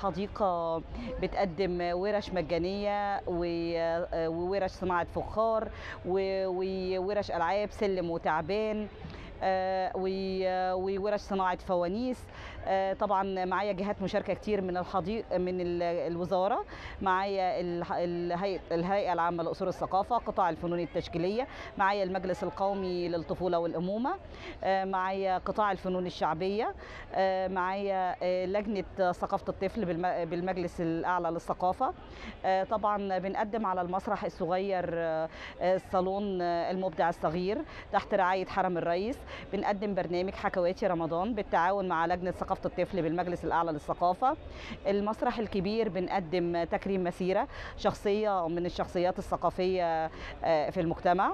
الحديقة بتقدم ورش مجانية و- وورش صناعة فخار و- وورش ألعاب سلم وتعبان آه، و- وورش صناعة فوانيس آه، طبعا معايا جهات مشاركة كتير من الحديقة من ال- الوزارة معايا الح- الهيئة الهيئة العامة لأصول الثقافة قطاع الفنون التشكيلية معايا المجلس القومي للطفولة والأمومة آه، معايا قطاع الفنون الشعبية آه، معايا آه، لجنة ثقافة الطفل بالم- بالمجلس الأعلى للثقافة آه، طبعا بنقدم على المسرح الصغير آه، آه، الصالون آه، المبدع الصغير تحت رعاية حرم الرئيس بنقدم برنامج حكواتي رمضان بالتعاون مع لجنة ثقافة الطفل بالمجلس الأعلى للثقافة المسرح الكبير بنقدم تكريم مسيرة شخصية من الشخصيات الثقافية آه، في المجتمع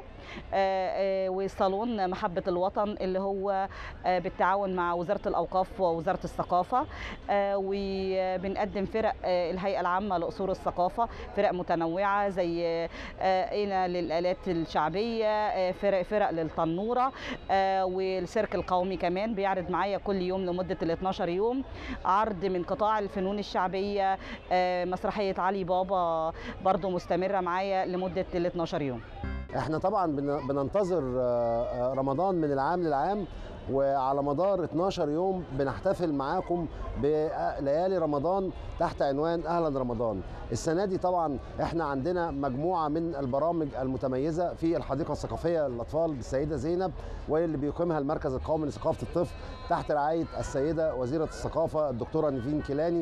آه، آه، وصالون محبة الوطن اللي هو آه، بالتعاون مع وزارة الأوقاف ووزارة الثقافة آه، وبنقدم فرق آه، الهيئة العامة لأصول الثقافة فرق متنوعة زي آه، إنا للآلات الشعبية آه، فرق فرق للتنورة آه، والسيرك القومي كمان بيعرض معايا كل يوم لمدة ال 12 يوم عرض من قطاع الفنون الشعبية آه، مسرحية علي بابا برضو مستمرة معايا لمدة ال 12 يوم احنا طبعا بن- بننتظر آه، آه، رمضان من العام للعام وعلى مدار 12 يوم بنحتفل معاكم بليالي رمضان تحت عنوان اهلا رمضان السنه دي طبعا احنا عندنا مجموعه من البرامج المتميزه في الحديقه الثقافيه للاطفال بالسيده زينب واللي بيقيمها المركز القومي لثقافه الطفل تحت رعايه السيده وزيره الثقافه الدكتوره نيفين كيلاني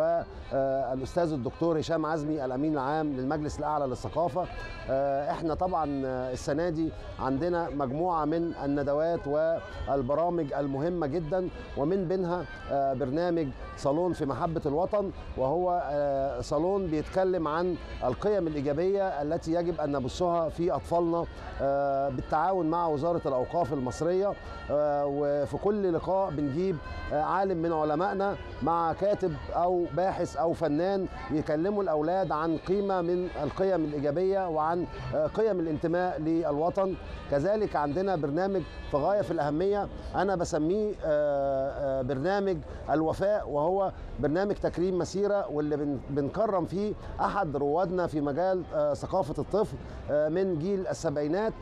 والاستاذ الدكتور هشام عزمي الامين العام للمجلس الاعلى للثقافه آه، احنا طبعا آه، السنه دي عندنا مجموعه من الندوات والبرامج المهمه جدا ومن بينها آه، برنامج صالون في محبه الوطن وهو آه، صالون بيتكلم عن القيم الايجابيه التي يجب ان نبثها في اطفالنا آه، بالتعاون مع وزاره الاوقاف المصريه آه، وفي كل لقاء بنجيب آه، عالم من علمائنا مع كاتب او باحث او فنان يكلموا الاولاد عن قيمه من القيم الايجابيه وعن آه، قيم الانتماء للوطن كذلك عندنا برنامج في غايه في الاهميه انا بسميه آه، آه، برنامج الوفاء وهو برنامج تكريم مسيره واللي بن- بنكرم فيه احد روادنا في مجال آه، ثقافه الطفل آه، من جيل السبعينات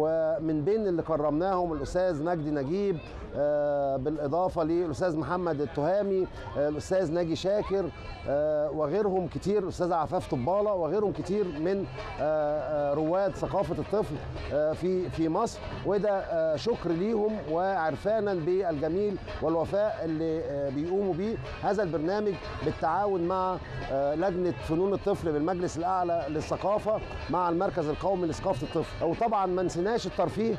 ومن بين اللي كرمناهم الاستاذ مجدي نجيب آه، بالاضافه للاستاذ محمد التهامي آه، الاستاذ ناجي شاكر آه، وغيرهم كتير الاستاذ عفاف طباله وغيرهم كتير من آه، آه، رواد ثقافه الطفل آه، في في مصر وده آه، شكر ليهم وعرفانا بالجميل والوفاء اللي آه، بيقوموا بيه هذا البرنامج بالتعاون مع آه، لجنه فنون الطفل بالمجلس الاعلى للثقافه مع المركز القومي لثقافه الطفل وطبعا ما نسيناش الترفيه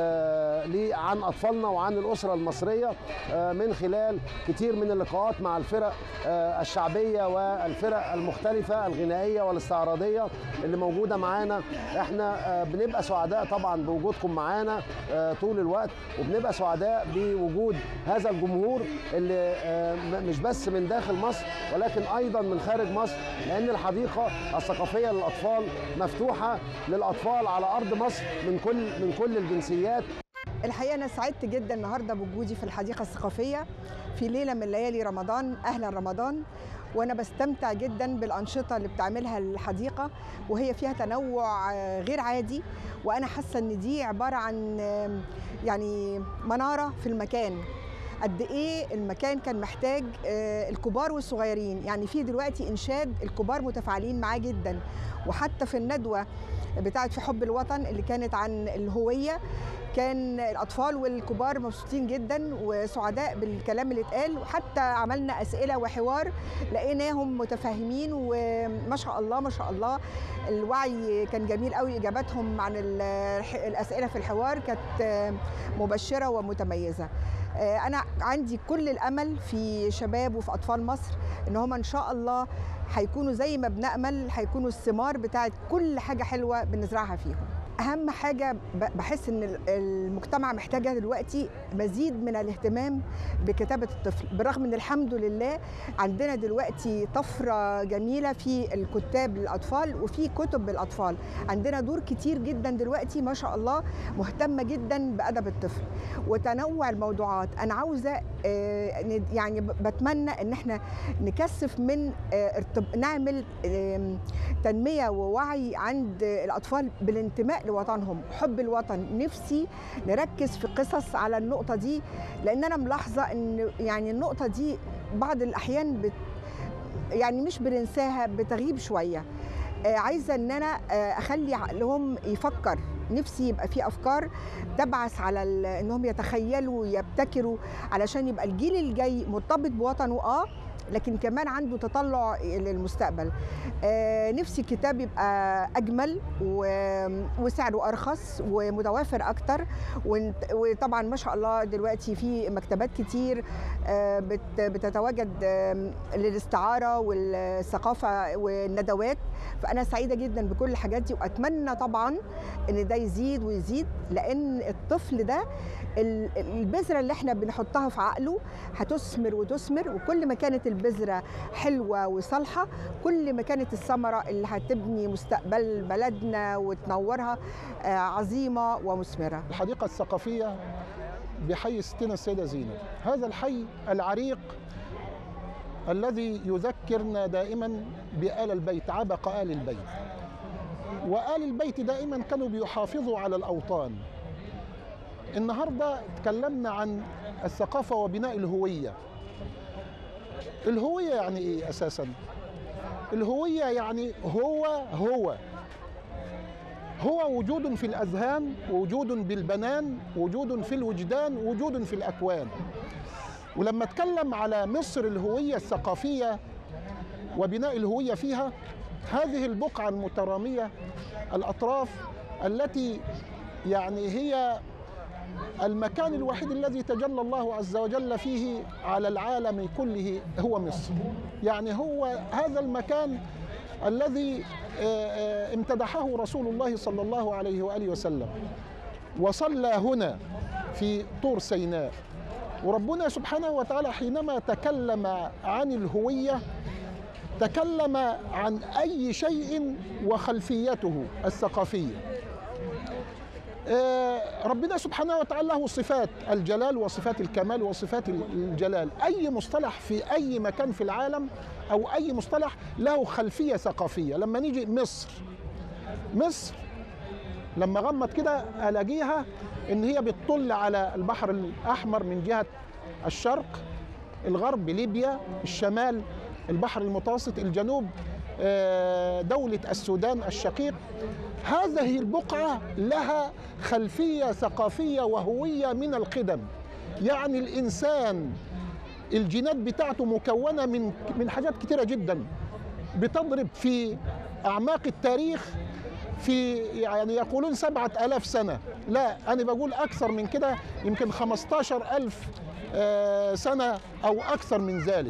آه، ليه عن اطفالنا وعن الاسره المصريه آه، من خلال كتير من اللقاءات مع الفرق آه، الشعبيه والفرق المختلفه الغنائيه والاستعراضيه اللي موجوده معانا احنا آه، بنبقى سعداء طبعا بوجودكم معانا آه، طول الوقت وبنبقى سعداء بوجود هذا الجمهور اللي آه، م- مش بس من داخل مصر ولكن ايضا من خارج مصر لان الحديقه الثقافيه للاطفال مفتوحه للاطفال على ارض مصر من كل من كل الجنسيات الحقيقه انا سعدت جدا النهارده بوجودي في الحديقه الثقافيه في ليله من ليالي رمضان اهلا رمضان وانا بستمتع جدا بالانشطه اللي بتعملها الحديقه وهي فيها تنوع آه، غير عادي وانا حاسه ان دي عباره عن آم، يعني مناره في المكان قد ايه المكان كان محتاج آه، الكبار والصغيرين يعني في دلوقتي انشاد الكبار متفاعلين معاه جدا وحتى في الندوه بتاعت في حب الوطن اللي كانت عن الهويه كان الاطفال والكبار مبسوطين جدا وسعداء بالكلام اللي اتقال وحتى عملنا اسئله وحوار لقيناهم متفاهمين وما شاء الله ما شاء الله الوعي كان جميل قوي اجاباتهم عن ال- الاسئله في الحوار كانت مبشره ومتميزه انا عندي كل الامل في شباب وفي اطفال مصر ان هم ان شاء الله هيكونوا زي ما بنامل هيكونوا الثمار بتاعت كل حاجه حلوه بنزرعها فيهم اهم حاجه ب- بحس ان ال- المجتمع محتاجها دلوقتي مزيد من الاهتمام بكتابه الطفل برغم ان الحمد لله عندنا دلوقتي طفره جميله في الكتاب للاطفال وفي كتب للاطفال عندنا دور كتير جدا دلوقتي ما شاء الله مهتمه جدا بادب الطفل وتنوع الموضوعات انا عاوزه آه، ند- يعني ب- بتمنى ان احنا نكثف من آه، ارتب- نعمل آم، تنميه ووعي عند الاطفال بالانتماء لوطنهم حب الوطن نفسي نركز في قصص على النقطه دي لان انا ملاحظه ان يعني النقطه دي بعض الاحيان بت يعني مش بننساها بتغيب شويه آه، عايزه ان انا آه، اخلي عقلهم يفكر نفسي يبقى في افكار تبعث على ال- انهم يتخيلوا ويبتكروا علشان يبقى الجيل الجاي مرتبط بوطنه اه لكن كمان عنده تطلع للمستقبل آه، نفسي الكتاب يبقى اجمل و- وسعره ارخص ومتوافر اكتر ونت- وطبعا ما شاء الله دلوقتي في مكتبات كتير آه، بت- بتتواجد آم، للاستعاره والثقافه والندوات فانا سعيده جدا بكل الحاجات دي واتمنى طبعا ان ده يزيد ويزيد لان الطفل ده ال- البذره اللي احنا بنحطها في عقله هتثمر وتثمر وكل ما كانت البذره حلوه وصالحه كل ما كانت الثمره اللي هتبني مستقبل بلدنا وتنورها آه، عظيمه ومثمره الحديقة الثقافية بحي ستنا السيدة زينب هذا الحي العريق الذي يذكرنا دائما بآل البيت عبق آل البيت وآل البيت دائما كانوا بيحافظوا على الأوطان النهاردة تكلمنا عن الثقافة وبناء الهوية الهوية يعني إيه أساسا الهوية يعني هو هو هو وجود في الأذهان وجود بالبنان وجود في الوجدان وجود في الأكوان ولما اتكلم على مصر الهوية الثقافية وبناء الهوية فيها هذه البقعة المترامية الأطراف التي يعني هي المكان الوحيد الذي تجلى الله عز وجل فيه على العالم كله هو مصر يعني هو هذا المكان الذي آه، آه، امتدحه رسول الله صلى الله عليه واله وسلم وصلى هنا في طور سيناء وربنا سبحانه وتعالى حينما تكلم عن الهويه تكلم عن اي شيء وخلفيته الثقافيه آه، ربنا سبحانه وتعالى له صفات الجلال وصفات الكمال وصفات الجلال اي مصطلح في اي مكان في العالم او اي مصطلح له خلفيه ثقافيه لما نيجي مصر مصر لما غمض كده الاقيها ان هي بتطل على البحر الاحمر من جهه الشرق الغرب ليبيا الشمال البحر المتوسط الجنوب آه، دولة السودان الشقيق هذه البقعة لها خلفية ثقافية وهوية من القدم يعني الإنسان الجينات بتاعته مكونة من من حاجات كتيرة جدا بتضرب في أعماق التاريخ في يعني يقولون سبعة ألاف سنة لا أنا بقول أكثر من كده يمكن خمستاشر ألف آه، سنة أو أكثر من ذلك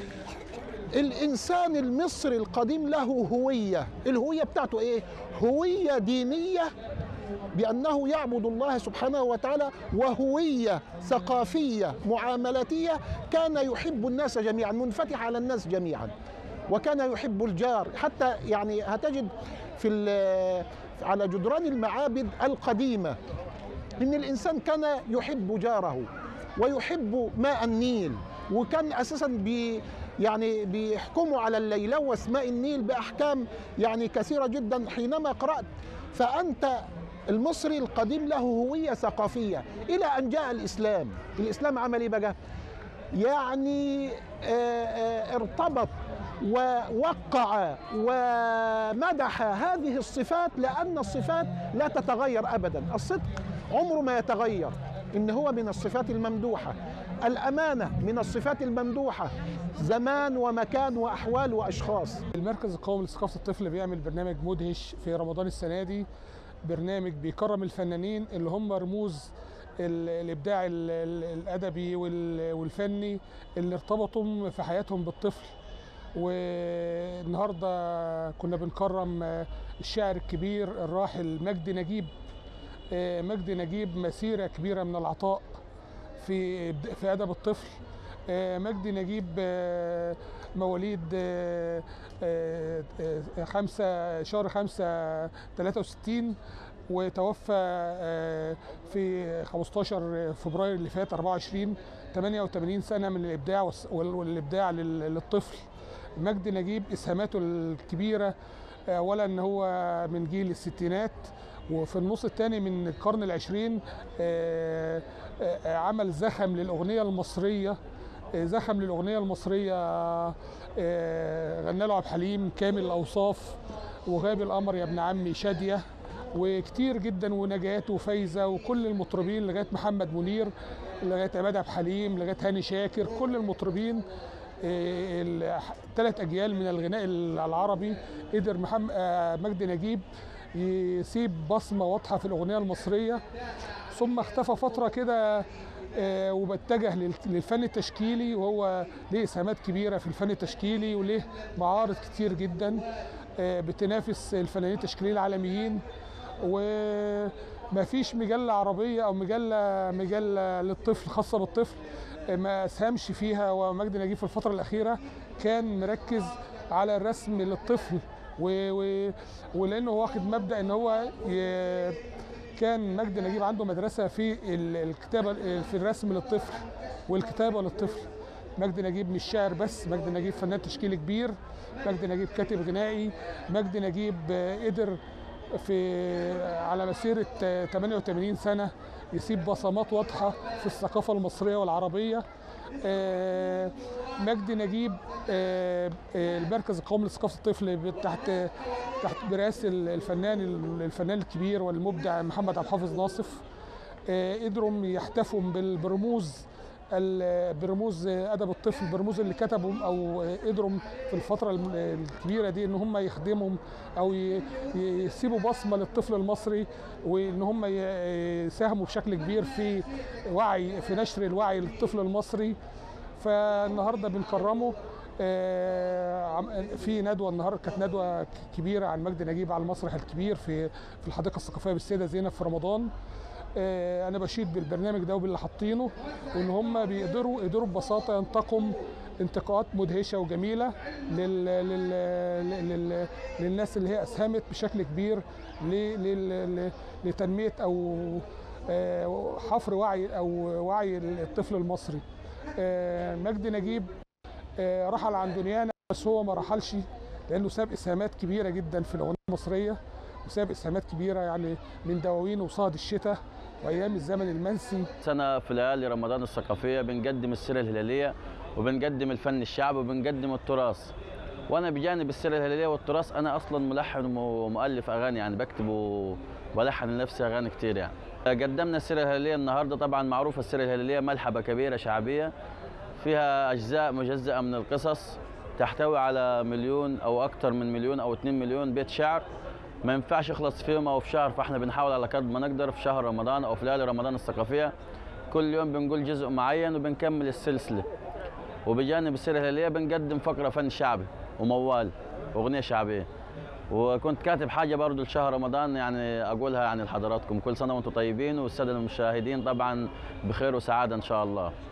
الإنسان المصري القديم له هوية الهوية بتاعته إيه؟ هوية دينية بأنه يعبد الله سبحانه وتعالى وهوية ثقافية معاملاتية كان يحب الناس جميعا منفتح على الناس جميعا وكان يحب الجار حتى يعني هتجد في ال- على جدران المعابد القديمة ان الانسان كان يحب جاره ويحب ماء النيل وكان اساسا بي يعني بيحكموا على الليلوث ماء النيل باحكام يعني كثيره جدا حينما قرات فانت المصري القديم له هويه ثقافيه الى ان جاء الاسلام الاسلام عمل ايه بقى يعني آه، آه، ارتبط ووقع ومدح هذه الصفات لأن الصفات لا تتغير أبدا الصدق عمره ما يتغير إن هو من الصفات الممدوحة الأمانة من الصفات الممدوحة زمان ومكان وأحوال وأشخاص المركز القومي لثقافة الطفل بيعمل برنامج مدهش في رمضان السنة دي برنامج بيكرم الفنانين اللي هم رموز ال- الإبداع ال- ال- الأدبي وال- والفني اللي ارتبطوا في حياتهم بالطفل والنهارده كنا بنكرم آه، الشاعر الكبير الراحل مجدي نجيب آه، مجدي نجيب مسيرة كبيرة من العطاء في في أدب الطفل آه، مجدي نجيب آه، مواليد آه، آه، آه، خمسة شهر خمسة 63 وتوفى آه، في 15 فبراير اللي فات 24 88 سنة من الإبداع والس- وال- والإبداع لل- للطفل مجدي نجيب إسهاماته الكبيرة أولا إن هو من جيل الستينات وفي النص الثاني من القرن العشرين آه، آه، عمل زخم للأغنية المصرية آه، زخم للأغنية المصرية آه، غنى له عبد الحليم كامل الأوصاف وغاب القمر يا ابن عمي شادية وكتير جدا ونجاة وفايزة وكل المطربين لغاية محمد منير لغاية عماد عبد الحليم لغاية هاني شاكر كل المطربين ثلاث أجيال من الغناء العربي قدر محمد آه، مجدي نجيب يسيب بصمة واضحة في الأغنية المصرية ثم اختفى فترة كده آه، وبتجه لل- للفن التشكيلي وهو ليه اسهامات كبيره في الفن التشكيلي وليه معارض كتير جدا آه، بتنافس الفنانين التشكيليين العالميين وما فيش مجله عربيه او مجله مجله للطفل خاصه بالطفل آه، ما اسهمش فيها ومجدي نجيب في الفتره الاخيره كان مركز على الرسم للطفل و... و... ولانه هو واخد مبدا ان هو ي... كان مجدي نجيب عنده مدرسة في ال- الكتابة في الرسم للطفل والكتابة للطفل مجدي نجيب مش شاعر بس مجدي نجيب فنان تشكيلي كبير مجدي نجيب كاتب غنائي مجدي نجيب آه، قدر في على مسيرة آه، 88 سنة يسيب بصمات واضحة في الثقافة المصرية والعربية آه، مجدي نجيب آه، آه، المركز القومي لثقافة الطفل تحت تحت برئاسة الفنان الفنان الكبير والمبدع محمد عبد الحافظ ناصف آه، قدروا يحتفوا بال- برموز ال- برموز ادب الطفل برموز اللي كتبوا او قدروا في الفتره الم- الكبيره دي ان هم يخدمهم او ي- يسيبوا بصمه للطفل المصري وان هم ي- يساهموا بشكل كبير في وعي في نشر الوعي للطفل المصري فالنهارده بنكرمه آه، عم- في ندوه النهارده كانت ندوه ك- كبيره عن مجدي نجيب على المسرح الكبير في في الحديقه الثقافيه بالسيده زينب في رمضان آه، انا بشيد بالبرنامج ده وباللي حاطينه وان هم بيقدروا يقدروا ببساطه ينتقم انتقاءات مدهشه وجميله لل... لل... لل... للناس اللي هي اسهمت بشكل كبير ل... لل... ل- لتنميه او آه، حفر وعي او وعي الطفل المصري آه، مجدي نجيب آه، رحل عن دنيانا بس هو ما رحلش لانه ساب اسهامات كبيره جدا في الاغنيه المصريه وساب اسهامات كبيره يعني من دواوين وصهد الشتاء وايام الزمن المنسي سنة في ليالي رمضان الثقافية بنقدم السيرة الهلالية وبنقدم الفن الشعبي وبنقدم التراث وأنا بجانب السيرة الهلالية والتراث أنا أصلا ملحن ومؤلف أغاني يعني بكتب وبلحن لنفسي أغاني كتير يعني قدمنا السيرة الهلالية النهاردة طبعا معروفة السيرة الهلالية ملحبة كبيرة شعبية فيها أجزاء مجزأة من القصص تحتوي على مليون أو أكثر من مليون أو 2 مليون بيت شعر ما ينفعش يخلص فيهم او في شهر فاحنا بنحاول على قد ما نقدر في شهر رمضان او في ليالي رمضان الثقافيه كل يوم بنقول جزء معين وبنكمل السلسله وبجانب السيره الهلاليه بنقدم فقره فن شعبي وموال اغنيه شعبيه وكنت كاتب حاجه برضو لشهر رمضان يعني اقولها يعني لحضراتكم كل سنه وانتم طيبين والساده المشاهدين طبعا بخير وسعاده ان شاء الله